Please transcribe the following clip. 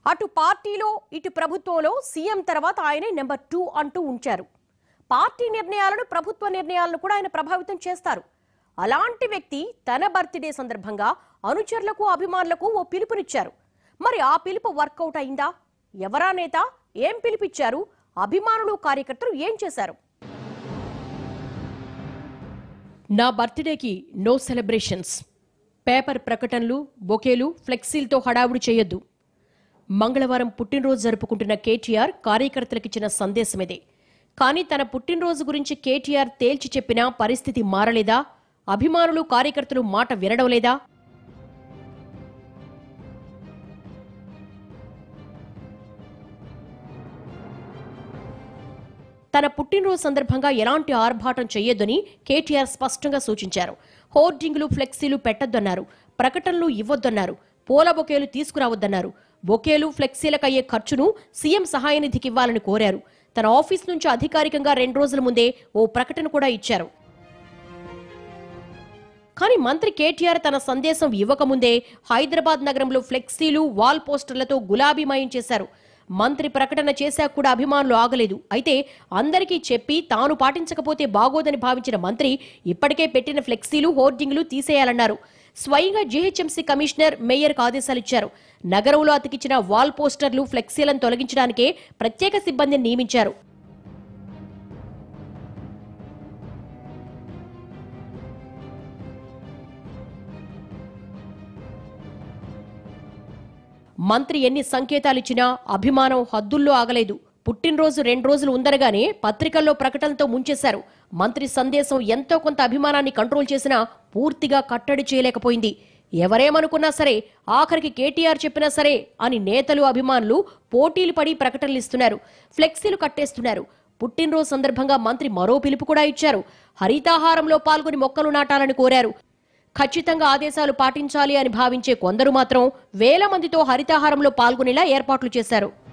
అటు పార్టీలో ఇటు ప్రభుత్వంలో సీఎం తర్వాత ఆయనే నెంబర్ టూ అంటూ ఉంచారు పార్టీ నిర్ణయాలను ప్రభుత్వ నిర్ణయాలను కూడా ఆయన ప్రభావితం చేస్తారు అలాంటి వ్యక్తి తన బర్త్డే సందర్భంగా అనుచరులకు అభిమానులకు ఓ పిలుపునిచ్చారు మరి ఆ పిలుపు వర్కౌట్ అయిందా ఎవరా నేత ఏం పిలిపిచ్చారు అభిమానులు కార్యకర్తలు ఏం చేశారు నా బర్త్డేకి నో సెలబ్రేషన్స్ పేపర్ ప్రకటనలు బొకేలు ఫ్లెక్సీలతో హడావుడి చేయొద్దు మంగళవారం పుట్టినరోజు జరుపుకుంటున్న కేటీఆర్ కార్యకర్తలకిచ్చిన సందేశం ఇదే కానీ తన పుట్టినరోజు గురించి కేటీఆర్ తేల్చి చెప్పినా పరిస్థితి మారలేదా అభిమానులు కార్యకర్తలు మాట వినడం లేదా తన పుట్టినరోజు సందర్భంగా ఎలాంటి ఆర్భాటం చేయొద్దని కేటీఆర్ స్పష్టంగా సూచించారు హోర్డింగ్లు ఫ్లెక్సీలు పెట్టొద్దన్నారు ప్రకటనలు ఇవ్వొద్దన్నారు పూల బొకేలు తీసుకురావద్దన్నారు బొకేలు ఫ్లెక్సీలకు అయ్యే ఖర్చును సీఎం సహాయ నిధికి ఇవ్వాలని కోరారు తన ఆఫీస్ నుంచి అధికారికంగా రెండు రోజుల ముందే ఓ ప్రకటన కూడా ఇచ్చారు కానీ మంత్రి కేటీఆర్ తన సందేశం ఇవ్వకముందే హైదరాబాద్ నగరంలో ఫ్లెక్సీలు వాల్ పోస్టర్లతో గులాబీమయం చేశారు మంత్రి ప్రకటన చేశాక కూడా అభిమానులు ఆగలేదు అయితే అందరికీ చెప్పి తాను పాటించకపోతే బాగోదని భావించిన మంత్రి ఇప్పటికే పెట్టిన ఫ్లెక్సీలు హోర్డింగ్లు తీసేయాలన్నారు స్వయంగా జీహెచ్ఎంసీ కమిషనర్ మేయర్కు ఆదేశాలిచ్చారు నగరంలో అతికించిన వాల్ పోస్టర్లు ఫ్లెక్సీలను తొలగించడానికే ప్రత్యేక సిబ్బందిని నియమించారు మంత్రి ఎన్ని సంకేతాలిచ్చినా అభిమానం హద్దుల్లో ఆగలేదు పుట్టినరోజు రెండు రోజులు ఉందనగానే పత్రికల్లో ప్రకటనలతో ముంచేశారు మంత్రి సందేశం ఎంతో కొంత అభిమానాన్ని కంట్రోల్ చేసినా పూర్తిగా కట్టడి చేయలేకపోయింది ఎవరేమనుకున్నా సరే ఆఖరికి కేటీఆర్ చెప్పినా సరే అని నేతలు అభిమానులు పోటీలు పడి ప్రకటనలు ఇస్తున్నారు ఫ్లెక్సీలు కట్టేస్తున్నారు పుట్టినరోజు సందర్భంగా మంత్రి మరో పిలుపు కూడా ఇచ్చారు హరితాహారంలో పాల్గొని మొక్కలు నాటాలని కోరారు ఖచ్చితంగా ఆదేశాలు పాటించాలి అని భావించే కొందరు మాత్రం వేల మందితో హరితాహారంలో పాల్గొనేలా ఏర్పాట్లు చేశారు